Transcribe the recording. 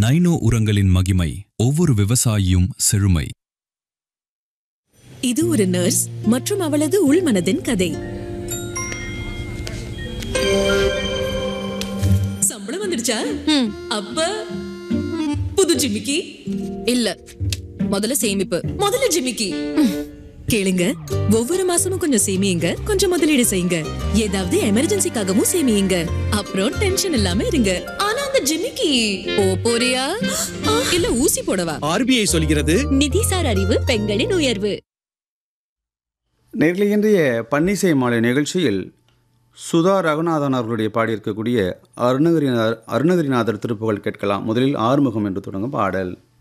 nano உரங்களின் மகிமை ஒவ்வொரு விவசாயியும் செழுமை இது ஒரு நர்ஸ் மற்றும் அவளது உள்மனதின் கதை சம்பளம் வந்துடுச்சா அப்ப புது ஜிமிக்கி இல்ல முதல்ல சேமிப்பு முதல்ல ஜிமிக்கி கேளுங்க ஒவ்வொரு மாசமும் கொஞ்சம் சேமியுங்க கொஞ்சம் முதலீடு செய்யுங்க ஏதாவது எமர்ஜென்சிக்காகவும் சேமியுங்க அப்புறம் டென்ஷன் இல்லாம இருங்க ஆனா அந்த ஜிமிக்கி ஓ போறியா இல்ல ஊசி போடவா ஆர்பிஐ சொல்கிறது நிதிசார் அறிவு பெண்களின் உயர்வு நேரில் இன்றைய பன்னிசை மாலை நிகழ்ச்சியில் சுதா ரகுநாதன் அவர்களுடைய பாடியிருக்கக்கூடிய அருணகிரிநாதர் அருணகிரிநாதர் திருப்புகழ் கேட்கலாம் முதலில் ஆறுமுகம் என்று தொடங்கும் பாடல்